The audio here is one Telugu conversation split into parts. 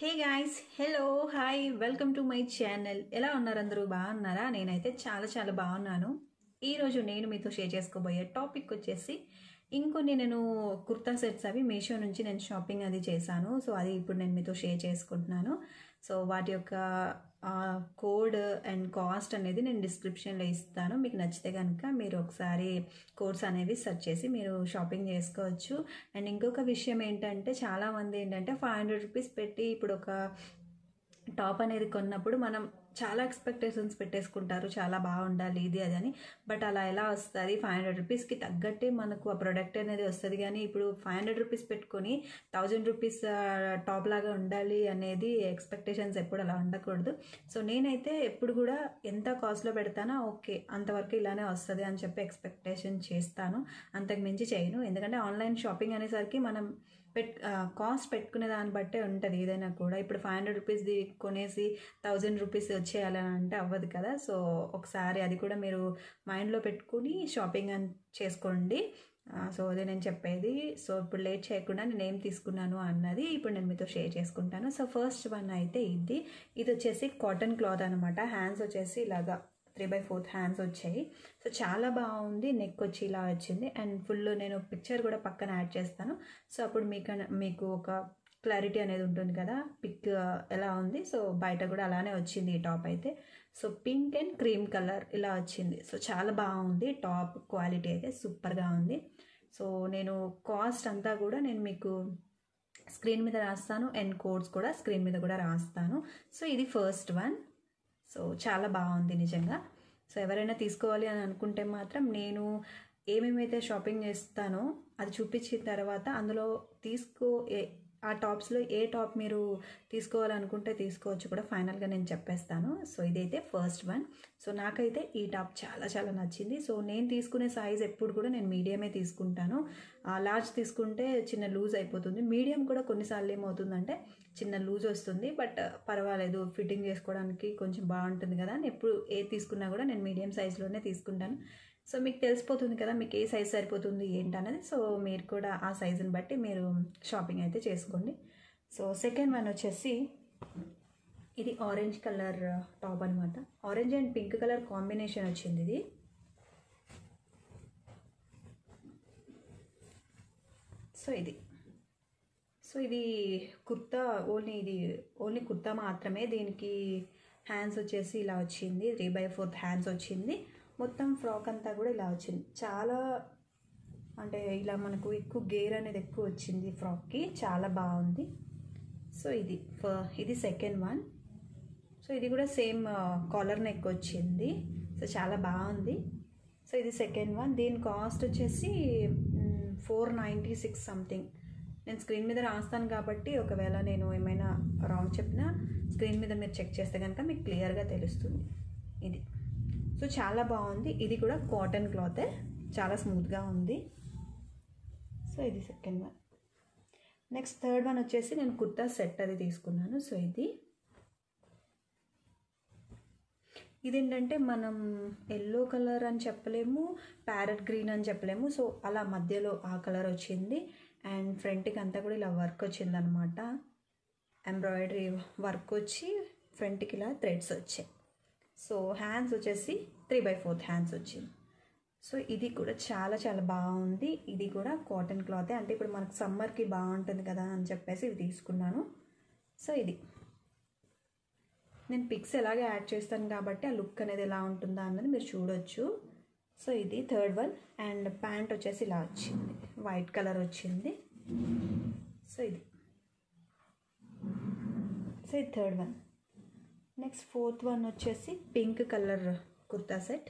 hey guys hello hi welcome to my channel ఎలా ఉన్నారు అందరూ బాగున్నారా నేనైతే చాలా చాలా బాగున్నాను ఈరోజు నేను మీతో షేర్ చేసుకోబోయే టాపిక్ వచ్చేసి ఇంకొన్ని నేను కుర్తా సెట్స్ అవి మీషో నుంచి నేను షాపింగ్ అది చేశాను సో అది ఇప్పుడు నేను మీతో షేర్ చేసుకుంటున్నాను సో వాటి యొక్క కోడ్ అండ్ కాస్ట్ అనేది నేను డిస్క్రిప్షన్లో ఇస్తాను మీకు నచ్చితే కనుక మీరు ఒకసారి కోడ్స్ అనేవి సెర్చ్ చేసి మీరు షాపింగ్ చేసుకోవచ్చు అండ్ ఇంకొక విషయం ఏంటంటే చాలామంది ఏంటంటే ఫైవ్ హండ్రెడ్ రూపీస్ పెట్టి ఇప్పుడు ఒక టాప్ అనేది కొన్నప్పుడు మనం చాలా ఎక్స్పెక్టేషన్స్ పెట్టేసుకుంటారు చాలా బాగుండాలి ఇది అది అని బట్ అలా ఎలా వస్తుంది ఫైవ్ హండ్రెడ్ రూపీస్కి తగ్గట్టే మనకు ఆ ప్రోడక్ట్ అనేది వస్తుంది కానీ ఇప్పుడు ఫైవ్ హండ్రెడ్ రూపీస్ పెట్టుకొని థౌజండ్ రూపీస్ టాప్ లాగా ఉండాలి అనేది ఎక్స్పెక్టేషన్స్ ఎప్పుడు అలా ఉండకూడదు సో నేనైతే ఎప్పుడు కూడా ఎంత కాస్ట్లో పెడతానో ఓకే అంతవరకు ఇలానే వస్తుంది అని చెప్పి ఎక్స్పెక్టేషన్ చేస్తాను అంతకు మించి చేయను ఎందుకంటే ఆన్లైన్ షాపింగ్ అనేసరికి మనం పెట్ కాస్ట్ పెట్టుకునే దాన్ని బట్టే ఉంటుంది ఏదైనా కూడా ఇప్పుడు ఫైవ్ హండ్రెడ్ రూపీస్ది కొనేసి థౌజండ్ రూపీస్ వచ్చేయాలని అంటే అవ్వదు కదా సో ఒకసారి అది కూడా మీరు మైండ్లో పెట్టుకుని షాపింగ్ అని చేసుకోండి సో అదే నేను చెప్పేది సో ఇప్పుడు లేట్ చేయకుండా నేను ఏం తీసుకున్నాను అన్నది ఇప్పుడు నేను మీతో షేర్ చేసుకుంటాను సో ఫస్ట్ వన్ అయితే ఇది ఇది వచ్చేసి కాటన్ క్లాత్ అనమాట హ్యాండ్స్ వచ్చేసి ఇలాగా త్రీ బై ఫోర్త్ హ్యాండ్స్ వచ్చాయి సో చాలా బాగుంది నెక్ వచ్చి ఇలా వచ్చింది అండ్ ఫుల్ నేను పిక్చర్ కూడా పక్కన యాడ్ చేస్తాను సో అప్పుడు మీకు మీకు ఒక క్లారిటీ అనేది ఉంటుంది కదా పిక్ ఎలా ఉంది సో బయట కూడా అలానే వచ్చింది ఈ టాప్ అయితే so pink and cream colour ఇలా వచ్చింది సో చాలా బాగుంది టాప్ క్వాలిటీ అయితే సూపర్గా ఉంది సో నేను కాస్ట్ అంతా కూడా నేను మీకు స్క్రీన్ మీద రాస్తాను అండ్ కోడ్స్ కూడా స్క్రీన్ మీద కూడా రాస్తాను సో ఇది ఫస్ట్ వన్ సో చాలా బాగుంది నిజంగా సో ఎవరైనా తీసుకోవాలి అని అనుకుంటే మాత్రం నేను ఏమేమైతే షాపింగ్ చేస్తానో అది చూపించిన తర్వాత అందులో తీసుకో ఆ టాప్స్లో ఏ టాప్ మీరు తీసుకోవాలనుకుంటే తీసుకోవచ్చు కూడా ఫైనల్గా నేను చెప్పేస్తాను సో ఇదైతే ఫస్ట్ వన్ సో నాకైతే ఈ టాప్ చాలా చాలా నచ్చింది సో నేను తీసుకునే సైజ్ ఎప్పుడు కూడా నేను మీడియమే తీసుకుంటాను లార్జ్ తీసుకుంటే చిన్న లూజ్ అయిపోతుంది మీడియం కూడా కొన్నిసార్లు ఏమవుతుందంటే చిన్న లూజ్ వస్తుంది బట్ పర్వాలేదు ఫిట్టింగ్ చేసుకోవడానికి కొంచెం బాగుంటుంది కదా అని ఎప్పుడు ఏ తీసుకున్నా కూడా నేను మీడియం సైజ్లోనే తీసుకుంటాను సో మీకు తెలిసిపోతుంది కదా మీకు ఏ సైజ్ సరిపోతుంది ఏంటనేది సో మీరు కూడా ఆ సైజుని బట్టి మీరు షాపింగ్ అయితే చేసుకోండి సో సెకండ్ వన్ వచ్చేసి ఇది ఆరెంజ్ కలర్ టాప్ అనమాట orange and pink colour combination వచ్చింది ఇది సో ఇది సో ఇది కుర్తా ఓన్లీ ఇది ఓన్లీ కుర్తా మాత్రమే దీనికి హ్యాండ్స్ వచ్చేసి ఇలా వచ్చింది త్రీ బై ఫోర్త్ హ్యాండ్స్ వచ్చింది మొత్తం ఫ్రాక్ అంతా కూడా ఇలా వచ్చింది చాలా అంటే ఇలా మనకు ఎక్కువ గేర్ అనేది ఎక్కువ వచ్చింది ఫ్రాక్కి చాలా బాగుంది సో ఇది ఇది సెకండ్ వన్ సో ఇది కూడా సేమ్ కాలర్ నెక్ వచ్చింది సో చాలా బాగుంది సో ఇది సెకండ్ వన్ దీని కాస్ట్ వచ్చేసి ఫోర్ నైంటీ సిక్స్ సంథింగ్ నేను స్క్రీన్ మీద రాస్తాను కాబట్టి ఒకవేళ నేను ఏమైనా రాంగ్ చెప్పినా స్క్రీన్ మీద మీరు చెక్ చేస్తే కనుక మీకు క్లియర్గా తెలుస్తుంది ఇది సో చాలా బాగుంది ఇది కూడా కాటన్ క్లాతే చాలా స్మూత్గా ఉంది సో ఇది second one next third one వచ్చేసి నేను కుర్తా సెట్ అది తీసుకున్నాను సో ఇది ఇదేంటంటే మనం ఎల్లో కలర్ అని చెప్పలేము ప్యారెట్ గ్రీన్ అని చెప్పలేము సో అలా మధ్యలో ఆ కలర్ వచ్చింది అండ్ ఫ్రంట్కి అంతా కూడా ఇలా వర్క్ వచ్చిందనమాట ఎంబ్రాయిడరీ వర్క్ వచ్చి ఫ్రంట్కి ఇలా థ్రెడ్స్ వచ్చాయి సో హ్యాండ్స్ వచ్చేసి త్రీ బై ఫోర్త్ హ్యాండ్స్ వచ్చింది సో ఇది కూడా చాలా చాలా బాగుంది ఇది కూడా కాటన్ క్లాతే అంటే ఇప్పుడు మనకు సమ్మర్కి బాగుంటుంది కదా అని చెప్పేసి ఇది తీసుకున్నాను సో ఇది నేను పిక్స్ ఎలాగే యాడ్ చేస్తాను కాబట్టి ఆ లుక్ అనేది ఎలా ఉంటుందా అన్నది మీరు చూడొచ్చు సో ఇది థర్డ్ వన్ అండ్ ప్యాంట్ వచ్చేసి ఇలా వచ్చింది వైట్ కలర్ వచ్చింది సో ఇది సో ఇది third one next fourth one వచ్చేసి pink colour kurta set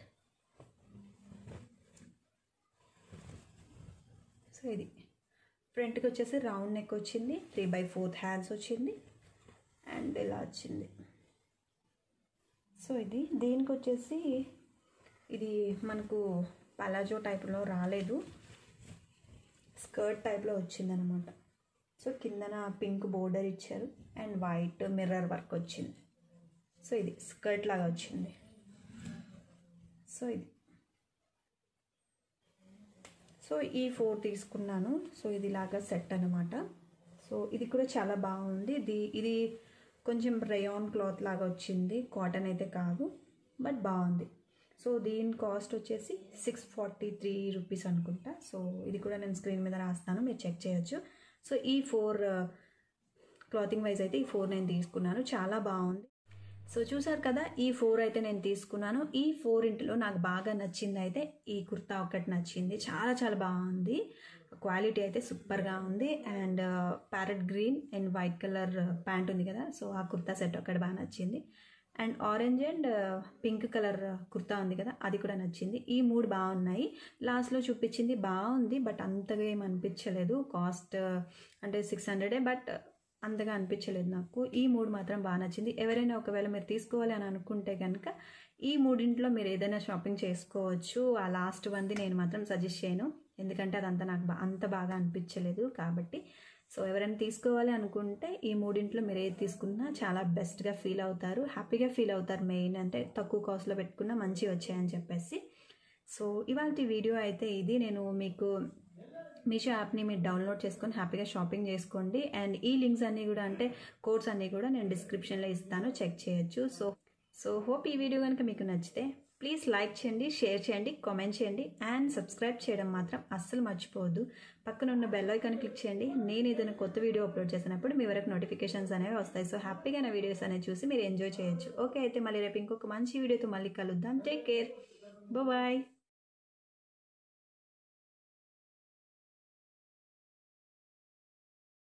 so ఇది ఫ్రంట్కి వచ్చేసి రౌండ్ నెక్ వచ్చింది త్రీ బై ఫోర్త్ హ్యాండ్స్ వచ్చింది అండ్ ఇలా వచ్చింది సో ఇది దీనికి వచ్చేసి ఇది మనకు పలాజో టైప్లో రాలేదు స్కర్ట్ టైప్లో వచ్చిందనమాట సో కిందన పింక్ బోర్డర్ ఇచ్చారు అండ్ వైట్ మిర్రర్ వర్క్ వచ్చింది సో ఇది స్కర్ట్ లాగా వచ్చింది సో ఇది సో ఈ ఫోర్ తీసుకున్నాను సో ఇది లాగా సెట్ అనమాట సో సో ఇది కూడా చాలా బాగుంది ఇది ఇది కొంచెం రయాన్ క్లాత్ లాగా వచ్చింది కాటన్ అయితే కాదు బట్ బాగుంది సో దీని కాస్ట్ వచ్చేసి సిక్స్ ఫార్టీ త్రీ రూపీస్ అనుకుంటా సో ఇది కూడా నేను స్క్రీన్ మీద రాస్తాను మీరు చెక్ చేయొచ్చు సో ఈ ఫోర్ క్లాతింగ్ వైజ్ అయితే ఈ ఫోర్ నేను తీసుకున్నాను చాలా బాగుంది సో చూసారు కదా ఈ ఫోర్ అయితే నేను తీసుకున్నాను ఈ ఫోర్ ఇంటిలో నాకు బాగా నచ్చింది అయితే ఈ కుర్తా ఒకటి నచ్చింది చాలా చాలా బాగుంది క్వాలిటీ అయితే సూపర్గా ఉంది and parrot green and white colour pant ఉంది కదా సో ఆ కుర్తా సెట్ ఒకటి బాగా నచ్చింది and orange and pink colour kurta ఉంది కదా అది కూడా నచ్చింది ఈ మూడు బాగున్నాయి లాస్ట్లో చూపించింది బాగుంది బట్ అంతగా ఏం అనిపించలేదు కాస్ట్ అంటే సిక్స్ హండ్రెడే బట్ అంతగా అనిపించలేదు నాకు ఈ మూడు మాత్రం బాగా నచ్చింది ఎవరైనా ఒకవేళ మీరు తీసుకోవాలి అని అనుకుంటే కనుక ఈ మూడింట్లో మీరు ఏదైనా షాపింగ్ చేసుకోవచ్చు ఆ లాస్ట్ వంది నేను మాత్రం సజెస్ట్ చేయను ఎందుకంటే అదంతా నాకు బా అంత బాగా అనిపించలేదు కాబట్టి సో ఎవరైనా తీసుకోవాలి అనుకుంటే ఈ మూడింట్లో మీరు ఏది తీసుకున్నా చాలా బెస్ట్గా ఫీల్ అవుతారు హ్యాపీగా ఫీల్ అవుతారు మెయిన్ అంటే తక్కువ కాస్ట్లో పెట్టుకున్నా మంచిగా వచ్చాయని చెప్పేసి సో ఇవాళ వీడియో అయితే ఇది నేను మీకు మీషో యాప్ని మీరు డౌన్లోడ్ చేసుకొని హ్యాపీగా షాపింగ్ చేసుకోండి అండ్ ఈ లింక్స్ అన్నీ కూడా అంటే కోడ్స్ అన్నీ కూడా నేను డిస్క్రిప్షన్లో ఇస్తాను చెక్ చేయొచ్చు సో సో హోప్ ఈ వీడియో కనుక మీకు నచ్చితే ప్లీజ్ లైక్ చేయండి షేర్ చేయండి కామెంట్ చేయండి అండ్ సబ్స్క్రైబ్ చేయడం మాత్రం అస్సలు మర్చిపోవద్దు పక్కన ఉన్న బెల్ ఐకాన్ క్లిక్ చేయండి నేను ఏదైనా కొత్త వీడియో అప్లోడ్ చేసినప్పుడు మీ వరకు నోటిఫికేషన్స్ అనేవి వస్తాయి సో హ్యాపీగా నా వీడియోస్ అనేవి చూసి మీరు ఎంజాయ్ చేయొచ్చు ఓకే అయితే మళ్ళీ రేపు ఇంకొక మంచి వీడియోతో మళ్ళీ కలుద్దాం టేక్ కేర్ బాయ్